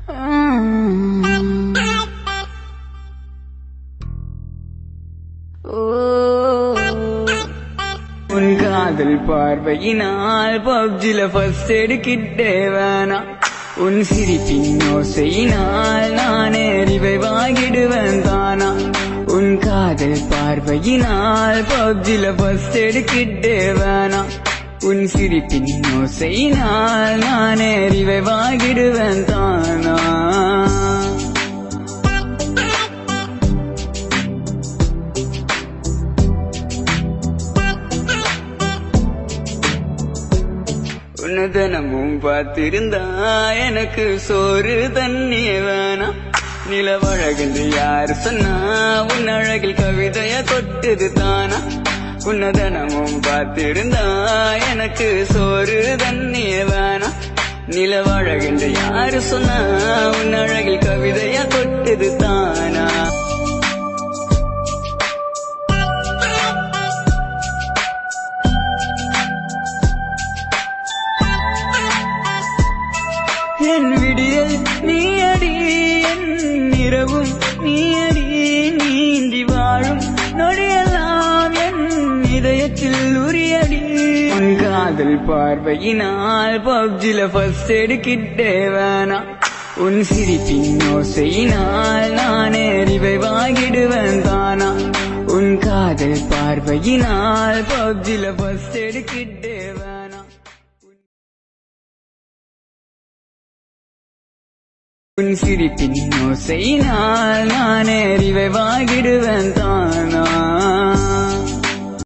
உன் காதல் பார்வையினால் பப்ஜில ஃபர்ஸ்ட் எடுக்கிட்டே வேணா உன் சிரிப்பின் ஓசையினால் நானே ரிவைவாகிடுவேன் தானா உன் காதல் பார்வையினால் பப்ஜில ஃபர்ஸ்ட் எடுக்கிட்டே வேணா உன் சிரிப்பின் ஓசையினால் நானே ரிவைவாகிடுவேன் தானா உன்னை தினமும் பார்த்திருந்தா எனக்கு சோறு தண்ணிய வேணாம் நிலவழகென்று யார் சொன்னா உன் அழகில் கவிதைய தொட்டது தானா உன்னை தினமும் பார்த்திருந்தா எனக்கு சோறு தண்ணிய வேணாம் நிலவழகென்று யார் சொன்னா உன் அழகில் கவிதைய தொட்டது தானா என் விடியல் நீயடி என் இரவும் நீயடி நீந்தி வாழும் நொடியெல்லாம் என் இதயத்தில் உரியடி உன் காதல் பார்வையினால் பப்ஜில ஃபர்ஸ்ட் எடுக்கிட்டே வேணா உன் சிரிப்பின் ஓசையினால் நானே ரிவைவாகிடுவேன் தானா உன் காதல் பார்வையினால் பப்ஜில ஃபர்ஸ்ட் எடுக்கிட்டே வேணா உன் சிரிப்பின் ஓசையினால் நானே ரிவைவாகிடுவேன் தானா